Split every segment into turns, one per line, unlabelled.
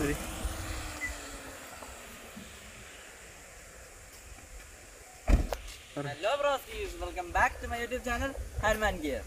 ഒരു hello bros welcome back to my YouTube channel Hanuman gear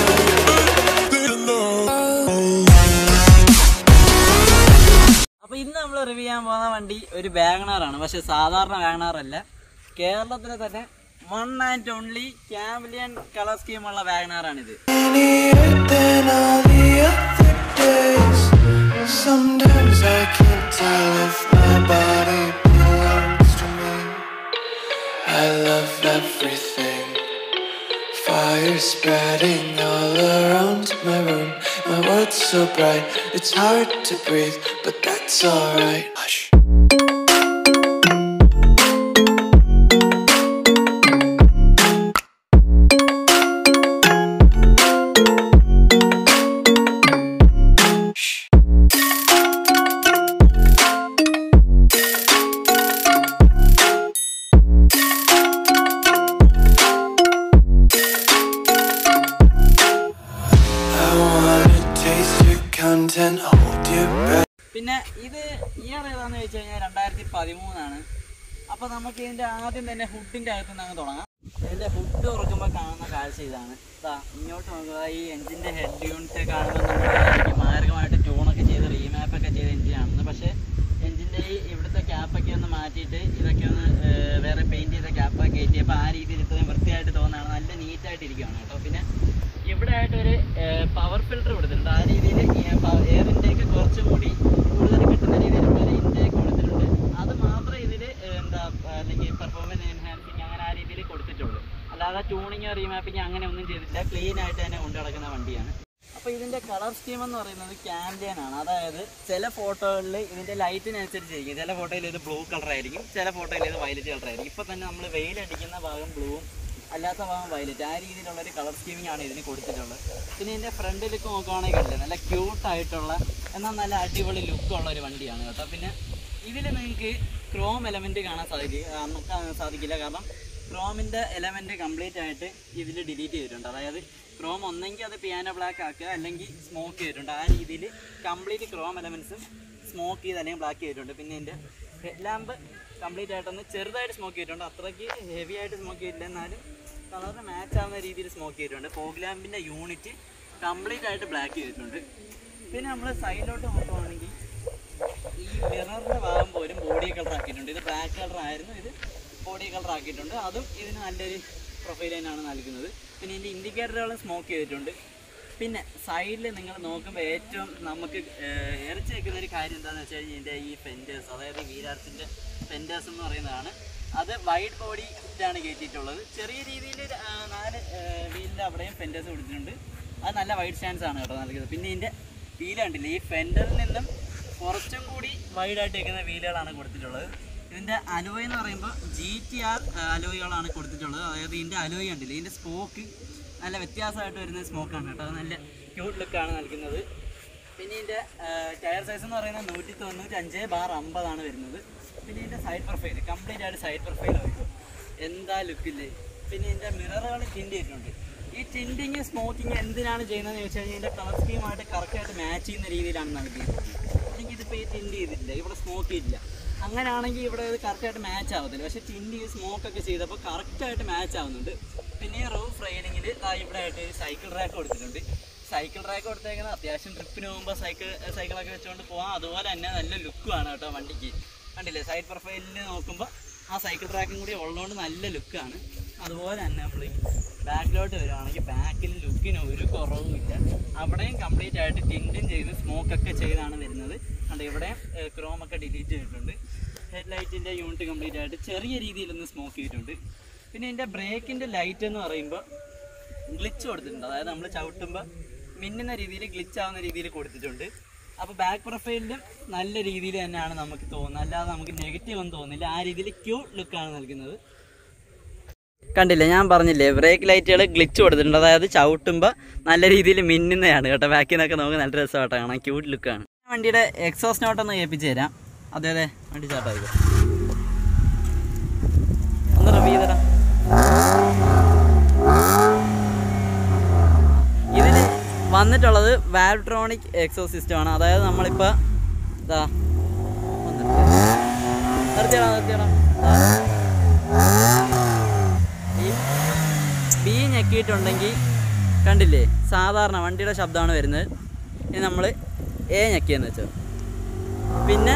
അപ്പൊ ഇന്ന് നമ്മൾ റിവ്യൂ ചെയ്യാൻ പോകുന്ന വണ്ടി ഒരു വാഗണാറാണ് പക്ഷെ സാധാരണ വാഗണാർ അല്ല കേരളത്തിലെ തന്നെ one and only chameleon colour സ്കീമുള്ള വാഗണാറാണിത്
than all the other days. Sometimes I can't tell if my body belongs to me. I love everything. Fire spreading all around my room. My world's so bright, it's hard to breathe, but that's alright. Hush. I wanna taste your content, hold your breath.
പിന്നെ ഇത് year ഏതാന്ന് ചോദിച്ചു കഴിഞ്ഞാൽ രണ്ടായിരത്തി പതിമൂന്നാണ് അപ്പൊ നമുക്ക് ഇതിന്റെ ആദ്യം തന്നെ ഹുഡിന്റെ അകത്ത് നിന്ന് അങ്ങ് തുടങ്ങാം ഇതിന്റെ ഹുഡ് തുറക്കുമ്പോൾ കാണുന്ന കാഴ്ച ഇതാണ് ഇതാ ഇങ്ങോട്ട് നോക്കുക ഈ എഞ്ചിന്റെ ഹെഡ് യൂണിറ്റ് കാണുമ്പോൾ നമ്മൾ മാർഗമായിട്ട് ട്യൂണൊക്കെ ചെയ്ത് റീമാപ്പ് ഒക്കെ ചെയ്ത എഞ്ചിനാണെന്ന് പക്ഷേ എഞ്ചിന്റെ ഈ ഇവിടുത്തെ ക്യാപ്പൊക്കെ ഒന്ന് മാറ്റിയിട്ട് ഇതൊക്കെ ഒന്ന് ഏർ, വേറെ പെയിന്റ് ചെയ്ത ക്യാപ്പൊക്കെ കയറ്റിയപ്പോൾ ആ രീതിയിൽ ഇത്രയും വൃത്തിയായിട്ട് തോന്നുന്നതാണ് നല്ല നീറ്റായിട്ട് ഇരിക്കുകയാണ് കേട്ടോ പിന്നെ ഇവിടെ ആയിട്ട് ഒരു പവർ ഫിൽറ്റർ കൊടുത്തിട്ടുണ്ട് ആ രീതിയിൽ എയർ ഇൻടേക്ക് കുറച്ചും കൂടി കൂടുതൽ കിട്ടുന്ന രീതിയിൽ ഒരു ഇൻടേക്ക് കൊടുത്തിട്ടുണ്ട് അത് മാത്രമേ ഇതിൽ എന്താ അല്ലെങ്കിൽ പെർഫോമൻസ് എൻഹാൻസിങ് അങ്ങനെ ആ രീതിയിൽ കൊടുത്തിട്ടുള്ളൂ അല്ലാതെ ട്യൂണിങ്ങോ റീമാപ്പിങ്ങോ അങ്ങനെ ഒന്നും ചെയ്തിട്ടില്ല ക്ലീൻ ആയിട്ട് തന്നെ കൊണ്ടു നടക്കുന്ന വണ്ടിയാണ് അപ്പോൾ ഇതിൻ്റെ കളർ സ്കീം എന്ന് പറയുന്നത് ക്യാമ്പിയൻ ആണ് അതായത് ചില ഫോട്ടോകളിൽ ഇതിൻ്റെ ലൈറ്റിനനുസരിച്ചിരിക്കും ചില ഫോട്ടോയിൽ ഇത് ബ്ലൂ കളർ ആയിരിക്കും ചില ഫോട്ടോയിൽ ഇത് വയലറ്റ് കളർ ആയിരിക്കും ഇപ്പോൾ തന്നെ നമ്മൾ വെയിലടിക്കുന്ന ഭാഗം ബ്ലൂവും അല്ലാത്ത ഭാഗം വയലറ്റ് ആ രീതിയിലുള്ള ഒരു കളർ സ്കീമിംഗ് ആണ് ഇതിന് കൊടുത്തിട്ടുള്ളത് പിന്നെ ഇതിൻ്റെ ഫ്രണ്ട് ലുക്ക് നോക്കുകയാണെങ്കിൽ കണ്ടില്ലേ നല്ല ക്യൂട്ടായിട്ടുള്ള എന്നാൽ നല്ല അടിപൊളി ലുക്കുള്ള ഒരു വണ്ടിയാണ് കേട്ടോ പിന്നെ ഇതിൽ നിങ്ങൾക്ക് ക്രോം എലമെൻറ്റ് കാണാൻ സാധിക്കും നമുക്ക് സാധിക്കില്ല കാരണം ക്രോമിൻ്റെ എലമെൻറ്റ് കംപ്ലീറ്റ് ആയിട്ട് ഇതിൽ ഡിലീറ്റ് ചെയ്തിട്ടുണ്ട് അതായത് ക്രോം ഒന്നെങ്കിൽ അത് പിയാനോ ബ്ലാക്ക് ആക്കുക അല്ലെങ്കിൽ സ്മോക്ക് ചെയ്തിട്ടുണ്ട് ആ രീതിയിൽ കംപ്ലീറ്റ് ക്രോം എലമെൻറ്റ്സും സ്മോക്ക് ചെയ്ത് അല്ലെങ്കിൽ ബ്ലാക്ക് ചെയ്തിട്ടുണ്ട് പിന്നെ ഇതിൻ്റെ ഹെഡ് ലാമ്പ് കംപ്ലീറ്റ് ആയിട്ടൊന്ന് ചെറുതായിട്ട് സ്മോക്ക് ചെയ്തിട്ടുണ്ട് അത്രയ്ക്ക് ഹെവി ആയിട്ട് സ്മോക്ക് ചെയ്തില്ല എന്നാലും കളറിന് മാച്ച് ആവുന്ന രീതിയിൽ സ്മോക്ക് ചെയ്തിട്ടുണ്ട് ഫോഗ് ലാമ്പിൻ്റെ യൂണിറ്റ് കംപ്ലീറ്റ് ആയിട്ട് ബ്ലാക്ക് ചെയ്തിട്ടുണ്ട് പിന്നെ നമ്മൾ സൈഡിലോട്ട് നോക്കുവാണെങ്കിൽ ഈ മിററിൻ്റെ ഭാഗം പോലും ബോഡി കളർ ആക്കിയിട്ടുണ്ട് ഇത് ബ്ലാക്ക് കളർ ആയിരുന്നു ഇത് ബോഡി കളർ ആക്കിയിട്ടുണ്ട് അതും ഇതിന് നല്ലൊരു പ്രൊഫൈൽ തന്നെയാണ് നൽകുന്നത് പിന്നെ ഇതിൻ്റെ ഇൻഡിക്കേറ്ററുകളും സ്മോക്ക് ചെയ്തിട്ടുണ്ട് പിന്നെ സൈഡിൽ നിങ്ങൾ നോക്കുമ്പോൾ ഏറ്റവും നമുക്ക് ഇറച്ചി വെക്കുന്ന ഒരു കാര്യം എന്താണെന്ന് വെച്ച് കഴിഞ്ഞാൽ ഇതിൻ്റെ ഈ ഫെൻറ്റേഴ്സ് അതായത് വീരാർസിൻ്റെ ഫെൻറ്റേഴ്സ് എന്ന് പറയുന്നതാണ് അത് വൈഡ് ബോഡി ആണ് കയറ്റിയിട്ടുള്ളത് ചെറിയ രീതിയിൽ നാല് വീലിൻ്റെ അവിടെയും ഫെൻറ്റേഴ്സ് കൊടുത്തിട്ടുണ്ട് അത് നല്ല വൈഡ് സ്റ്റാൻഡ്സ് ആണ് കേട്ടോ നൽകുന്നത് പിന്നെ ഇതിൻ്റെ വീല് കണ്ടില്ലേ ഈ ഫെൻഡറിൽ നിന്നും കുറച്ചും കൂടി വൈഡായിട്ട് വെക്കുന്ന വീലുകളാണ് കൊടുത്തിട്ടുള്ളത് ഇതിൻ്റെ അലോയ് എന്ന് പറയുമ്പോൾ ജി ടി ആർ അലോയ്കളാണ് കൊടുത്തിട്ടുള്ളത് അതായത് ഇതിൻ്റെ അലോയ് കണ്ടില്ലേ ഇതിൻ്റെ സ്പോക്ക് നല്ല വ്യത്യാസമായിട്ട് വരുന്ന സ്മോക്കാണ് കേട്ടോ അത് നല്ല ക്യൂട്ട് ലുക്കാണ് നൽകുന്നത് പിന്നെ ഇതിൻ്റെ ടയർ സൈസ് എന്ന് പറയുന്നത് നൂറ്റി തൊണ്ണൂറ്റി അഞ്ച് ബാർ അമ്പതാണ് വരുന്നത് പിന്നെ ഇതിൻ്റെ സൈഡ് പ്രൊഫൈൽ കംപ്ലീറ്റ് ആയിട്ട് സൈഡ് പ്രൊഫൈൽ ആയിരിക്കും എന്താ ലുക്കില്ലേ പിന്നെ ഇതിൻ്റെ മിററുകൾ ടിൻഡ് ചെയ്തിട്ടുണ്ട് ഈ ടിൻഡിങ് സ്മോക്കിങ് എന്തിനാണ് ചെയ്യുന്നതെന്ന് ചോദിച്ചു കഴിഞ്ഞാൽ ഇതിൻ്റെ കളർ സ്കീമായിട്ട് കറക്റ്റായിട്ട് മാച്ച് ചെയ്യുന്ന രീതിയിലാണ് നൽകിയിട്ടുള്ളത് അല്ലെങ്കിൽ ഇതിപ്പോൾ ഈ ടിൻഡ് ചെയ്തിട്ടില്ല ഇവിടെ സ്മോക്ക് ചെയ്തില്ല അങ്ങനെയാണെങ്കിൽ ഇവിടെ ഇത് കറക്റ്റായിട്ട് മാച്ച് ആവത്തില്ല പക്ഷേ ടിൻഡ് ഈ സ്മോക്ക് ഒക്കെ ചെയ്തപ്പോൾ കറക്റ്റായിട്ട് മാച്ച് ആവുന്നുണ്ട് പിന്നെ ഈ റൂഫ് റെയിലിങ്ങിൽ ഇവിടെ ആയിട്ട് സൈക്കിൾ റാക്ക് കൊടുത്തിട്ടുണ്ട് സൈക്കിൾ റാക്ക് കൊടുത്തേക്കുന്നത് അത്യാവശ്യം ട്രിപ്പിന് പോകുമ്പോൾ സൈക്കിൾ സൈക്കിളൊക്കെ വെച്ചുകൊണ്ട് പോകാം അതുപോലെ തന്നെ നല്ല ലുക്കുമാണ് കേട്ടോ വണ്ടിക്ക് കണ്ടില്ലേ സൈഡ് പ്രൊഫൈലിൽ നോക്കുമ്പോൾ ആ സൈക്കിൾ ട്രാക്കും കൂടി ഉള്ളതുകൊണ്ട് നല്ല ലുക്കാണ് അതുപോലെ തന്നെ നമ്മൾ ബാക്കിലോട്ട് വരുവാണെങ്കിൽ ബാക്കിൽ ലുക്കിന് ഒരു കുറവുമില്ല അവിടെയും കംപ്ലീറ്റ് ആയിട്ട് ടിൻറ്റും ചെയ്ത് സ്മോക്കൊക്കെ ചെയ്താണ് വരുന്നത് കണ്ട് ഇവിടെയും ക്രോമൊക്കെ ഡിലീറ്റ് ചെയ്തിട്ടുണ്ട് ഹെഡ് ലൈറ്റിൻ്റെ യൂണിറ്റ് കംപ്ലീറ്റ് ആയിട്ട് ചെറിയ രീതിയിലൊന്ന് സ്മോക്ക് ചെയ്തിട്ടുണ്ട് പിന്നെ ഇതിൻ്റെ ബ്രേക്കിൻ്റെ ലൈറ്റ് എന്ന് പറയുമ്പോൾ ഗ്ലിച്ച് കൊടുത്തിട്ടുണ്ട് അതായത് നമ്മൾ ചവിട്ടുമ്പോൾ മിന്നുന്ന രീതിയിൽ ഗ്ലിച്ച് ആവുന്ന രീതിയിൽ കൊടുത്തിട്ടുണ്ട് അപ്പോൾ ബാക്ക് പ്രൊഫൈലിലും നല്ല രീതിയിൽ തന്നെയാണ് നമുക്ക് തോന്നുന്നത് അല്ലാതെ നമുക്ക് നെഗറ്റീവ് ഒന്നും തോന്നില്ല ആ രീതിയിൽ ക്യൂട്ട് ലുക്കാണ് നൽകുന്നത് കണ്ടില്ലേ ഞാൻ പറഞ്ഞില്ലേ ബ്രേക്ക് ലൈറ്റുകൾ ഗ്ലിച്ച് കൊടുത്തിട്ടുണ്ട് അതായത് ചവിട്ടുമ്പോൾ നല്ല രീതിയിൽ മിന്നുന്നതാണ് കേട്ടോ ബാക്കിൽ നിന്നൊക്കെ നമുക്ക് നല്ല രസമായിട്ട് കാണാം ക്യൂട്ട് ലുക്കാണ് വണ്ടിയുടെ എക്സോസ് നോട്ടൊന്ന് കേൾപ്പിച്ച് തരാം അതെ അതെ വണ്ടി ചാട്ടായിക്കോ ഒന്ന് റിവ്യൂ ചെയ്തരാം ഇതിന് വന്നിട്ടുള്ളത് വാൽട്രോണിക് എക്സോ സിസ്റ്റമാണ് അതായത് നമ്മളിപ്പോൾ ഇതാ നിർത്തിയടാ നിർത്തിയടാ ഈ ബി ഞെക്കിയിട്ടുണ്ടെങ്കിൽ കണ്ടില്ലേ സാധാരണ വണ്ടിയുടെ ശബ്ദമാണ് വരുന്നത് ഇനി നമ്മൾ എ ഞെക്കിയെന്ന് വെച്ചോ പിന്നെ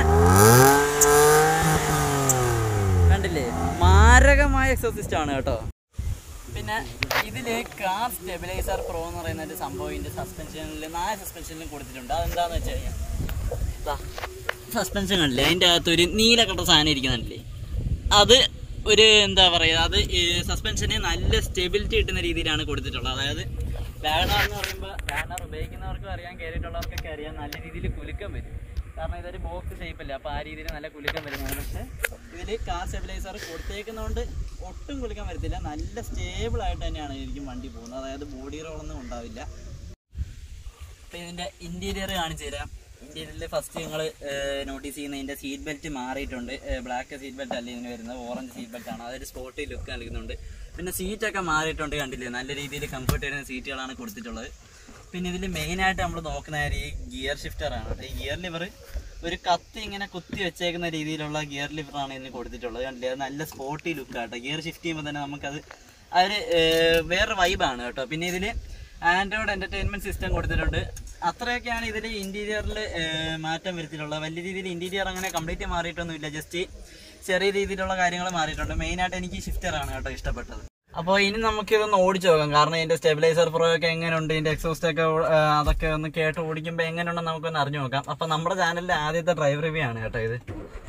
കണ്ടില്ലേ മാരകമായ എക്സോസിസ്റ്റ് ആണ് കേട്ടോ പിന്നെ ഇതിൽ കാർ സ്റ്റെബിലൈസർ പ്രോ എന്ന് പറയുന്ന ഒരു സംഭവം ഇതിൻ്റെ സസ്പെൻഷനിൽ നാല് സസ്പെൻഷനിലും കൊടുത്തിട്ടുണ്ട് അതെന്താന്ന് വെച്ച് കഴിഞ്ഞാൽ സസ്പെൻഷൻ കണ്ടില്ലേ അതിൻ്റെ അകത്ത് ഒരു നീല കളർ സാധനം ഇരിക്കുന്നുണ്ടല്ലേ അത് ഒരു എന്താ പറയുക അത് സസ്പെൻഷന് നല്ല സ്റ്റെബിലിറ്റി കിട്ടുന്ന രീതിയിലാണ് കൊടുത്തിട്ടുള്ളത് അതായത് വാഗണർ എന്ന് പറയുമ്പോൾ വാഗണർ ഉപയോഗിക്കുന്നവർക്കും അറിയാൻ കയറിയിട്ടുള്ളവർക്കൊക്കെ അറിയാം നല്ല രീതിയിൽ കുലുക്കം വരും കാരണം ഇതൊരു ബോക്സ് ഷേപ്പ് അല്ല അപ്പോൾ ആ രീതിയിൽ നല്ല കുലുക്കം വരുന്നതാണ് പക്ഷേ ഇതിൽ കാർ സ്റ്റെബിലൈസർ കൊടുത്തേക്കുന്നതുകൊണ്ട് ഒട്ടും കുലുക്കം വരത്തില്ല നല്ല സ്റ്റേബിൾ ആയിട്ട് തന്നെയാണ് ശരിക്കും വണ്ടി പോകുന്നത് അതായത് ബോഡി റോളൊന്നും ഉണ്ടാവില്ല അപ്പോൾ ഇതിൻ്റെ ഇൻറ്റീരിയർ കാണിച്ചു തരാം ഇൻറ്റീരിയറിൽ ഫസ്റ്റ് നിങ്ങൾ നോട്ടീസ് ചെയ്യുന്ന ഇതിൻ്റെ സീറ്റ് ബെൽറ്റ് മാറിയിട്ടുണ്ട് ബ്ലാക്ക് സീറ്റ് ബെൽറ്റ് അല്ല ഇതിന് വരുന്നത് ഓറഞ്ച് സീറ്റ് ബെൽറ്റ് ആണ് അതൊരു സ്പോട്ടി ലുക്ക് നൽകുന്നുണ്ട് പിന്നെ സീറ്റൊക്കെ മാറിയിട്ടുണ്ട് കണ്ടില്ലേ നല്ല രീതിയിൽ കംഫർട്ട് വരുന്ന സീറ്റുകളാണ് കൊടുത്തിട്ടുള്ളത് പിന്നെ ഇതിൽ മെയിനായിട്ട് നമ്മൾ നോക്കുന്ന കാര്യം ഈ ഗിയർ ഷിഫ്റ്ററാണ് ഈ ഗിയർ ലിവർ ഒരു കത്തി ഇങ്ങനെ കുത്തി വെച്ചേക്കുന്ന രീതിയിലുള്ള ഗിയർ ലിവറാണ് ഇതിന് കൊടുത്തിട്ടുള്ളത് കണ്ടില്ലേ അത് നല്ല സ്പോട്ടി ലുക്കാട്ടോ ഗിയർ ഷിഫ്റ്റ് ചെയ്യുമ്പോൾ തന്നെ നമുക്കത് അതൊരു ഏർ, വേറൊരു വൈബാണ് കേട്ടോ പിന്നെ ഇതിൽ ആൻഡ്രോയിഡ് എന്റർടൈൻമെന്റ് സിസ്റ്റം കൊടുത്തിട്ടുണ്ട് അത്രയൊക്കെയാണ് ഇതിൽ ഇന്റീരിയറിൽ മാറ്റം വരുത്തിയിട്ടുള്ളത് വലിയ രീതിയിൽ ഇന്റീരിയർ അങ്ങനെ കംപ്ലീറ്റ് മാറിയിട്ടൊന്നുമില്ല ജസ്റ്റ് ചെറിയ രീതിയിലുള്ള കാര്യങ്ങൾ മാറിയിട്ടുണ്ട് മെയിനായിട്ട് എനിക്ക് ഷിഫ്റ്ററാണ് കേട്ടോ ഇഷ്ടപ്പെട്ടത് അപ്പോൾ ഇനി നമുക്കിതൊന്ന് ഓടിച്ചു നോക്കാം കാരണം ഇതിന്റെ സ്റ്റെബിലൈസർ പ്രോ ഒക്കെ എങ്ങനെയുണ്ട് ഇതിന്റെ എക്സോസ്റ്റ് ഒക്കെ ഓ- ആ, അതൊക്കെ ഒന്ന് കേട്ട് ഓടിക്കുമ്പോൾ എങ്ങനെയുണ്ടെന്ന് നമുക്കൊന്ന് അറിഞ്ഞു നോക്കാം അപ്പോൾ നമ്മുടെ ചാനലിലെ ആദ്യത്തെ ഡ്രൈവ് റിവ്യൂ ആണ് കേട്ടോ ഇത്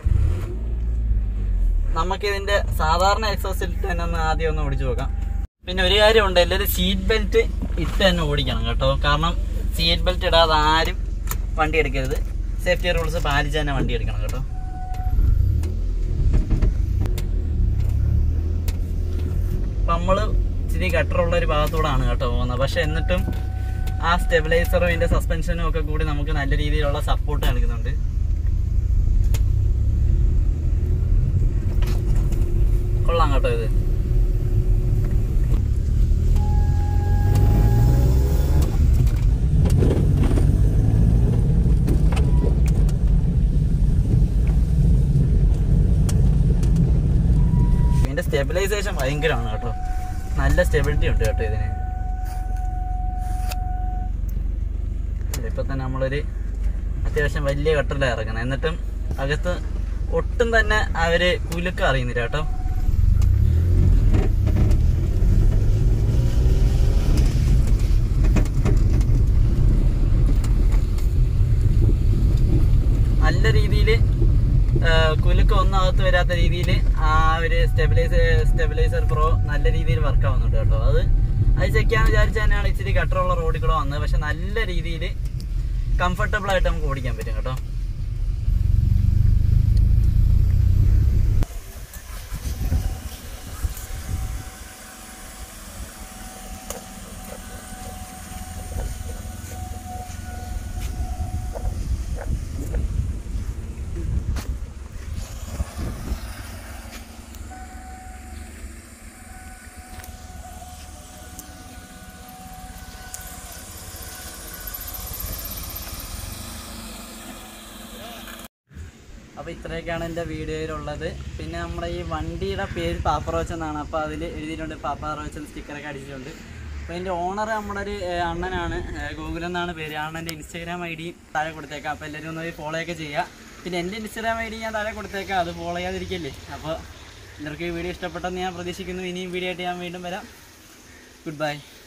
നമുക്കിതിന്റെ സാധാരണ എക്സോസ്റ്റ് ഇട്ട് തന്നെ ഒന്ന് ആദ്യം ഒന്ന് ഓടിച്ചു നോക്കാം പിന്നെ ഒരു കാര്യമുണ്ട് എല്ലാവരും സീറ്റ് ബെൽറ്റ് ഇട്ട് തന്നെ ഓടിക്കണം കേട്ടോ കാരണം സീറ്റ് ബെൽറ്റ് ഇടാതെ ആരും വണ്ടി എടുക്കരുത് സേഫ്റ്റി റൂൾസ് പാലിച്ച് തന്നെ വണ്ടി എടുക്കണം കേട്ടോ അപ്പം നമ്മൾ ഇച്ചിരി ഗട്ടറുള്ള ഒരു ഭാഗത്തൂടാണ് കേട്ടോ പോകുന്നത് പക്ഷെ എന്നിട്ടും ആ സ്റ്റെബിലൈസറും ഇതിന്റെ സസ്പെൻഷനും ഒക്കെ കൂടി നമുക്ക് നല്ല രീതിയിലുള്ള സപ്പോർട്ട് നൽകുന്നുണ്ട് കൊള്ളാം കേട്ടോ ഇത് ഇതിന്റെ സ്റ്റെബിലൈസേഷൻ ഭയങ്കരമാണ് കേട്ടോ നല്ല സ്റ്റെബിലിറ്റി ഉണ്ട് കേട്ടോ ഇതിന് ഇപ്പൊ തന്നെ നമ്മളൊരു അത്യാവശ്യം വലിയ കട്ടറിലാണ് ഇറങ്ങുന്നത് എന്നിട്ടും അകത്ത് ഒട്ടും തന്നെ അവര് കുലുക്കം അറിയുന്നില്ല കേട്ടോ നല്ല രീതിയിൽ കുലുക്കം ഒന്നും അകത്ത് വരാത്ത രീതിയിൽ ആ ഒരു സ്റ്റെബിലൈസർ സ്റ്റെബിലൈസർ പ്രോ നല്ല രീതിയിൽ വർക്ക് ആവുന്നുണ്ട് കേട്ടോ അത് അത് ചെക്ക് ചെയ്യാൻ വിചാരിച്ച തന്നെയാണ് ഇച്ചിരി കട്ടറുള്ള റോഡിൽ കൂടെ വന്നത് പക്ഷെ നല്ല രീതിയിൽ കംഫർട്ടബിൾ ആയിട്ട് നമുക്ക് ഓടിക്കാൻ പറ്റും കേട്ടോ അപ്പോൾ ഇത്രയൊക്കെയാണ് എൻ്റെ വീഡിയോയിലുള്ളത് പിന്നെ നമ്മുടെ ഈ വണ്ടിയുടെ പേര് പാപ്പറോച്ച് എന്നാണ് അപ്പോൾ അതിൽ എഴുതിയിട്ടുണ്ട് പാപ്പാറോച്ച് സ്റ്റിക്കറൊക്കെ അടിച്ചിട്ടുണ്ട് അപ്പോൾ ഇതിൻ്റെ ഓണർ നമ്മുടെ ഒരു ഏഹ്, അണ്ണനാണ് ഏഹ്, ഗോകുലൻ എന്നാണ് പേര് ആ അണ്ണൻ്റെ ഇൻസ്റ്റാഗ്രാം ഐ ഡി താഴെ കൊടുത്തേക്കാം അപ്പോൾ എല്ലാവരും ഒന്ന് ഫോളോ ഒക്കെ ചെയ്യുക പിന്നെ എൻ്റെ ഇൻസ്റ്റാഗ്രാം ഐ ഡി ഞാൻ താഴെ കൊടുത്തേക്കാം അത് ഫോളോ ചെയ്യാതിരിക്കല്ലേ അപ്പോൾ എല്ലാവർക്കും ഈ വീഡിയോ ഇഷ്ടപ്പെട്ടെന്ന് ഞാൻ പ്രതീക്ഷിക്കുന്നു ഇനിയും വീഡിയോ ആയിട്ട് ഞാൻ വീണ്ടും വരാം ഗുഡ് ബൈ